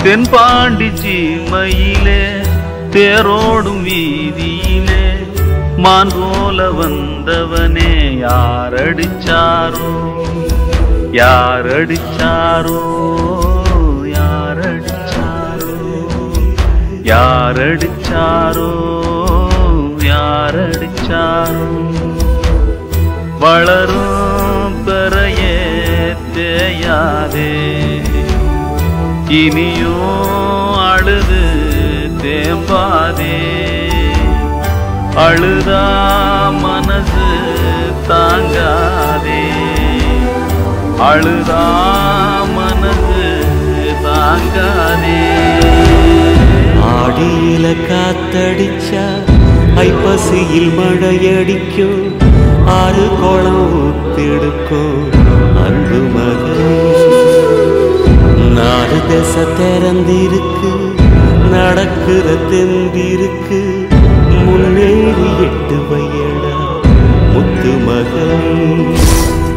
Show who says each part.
Speaker 1: தென்பாண்டி சீமையிலே தேரோடும் வீதியிலே மான் போல வந்தவனே யாரடிச்சாரோ யாரடிச்சாரோ யாரடிச்சாரோ யாரடிச்சாரோ யாரடிச்சாரோ வளரும் பெறையே தேயாதே இனியும் அழுது தேம்பாதே அழுதா மனசு தாங்காதே அழுதா மனசு தாங்காதே
Speaker 2: ஆடியில காத்தடிச்சா ஐப்பசியில் மழையடிக்கும் ஆறு குளம் ஊத்தெடுக்கும் அன்பு மகன் நாலு திசை திறந்திருக்கு நடக்கிற தெந்திருக்கு முன்னேறி எட்டு வையடா முத்து மகன்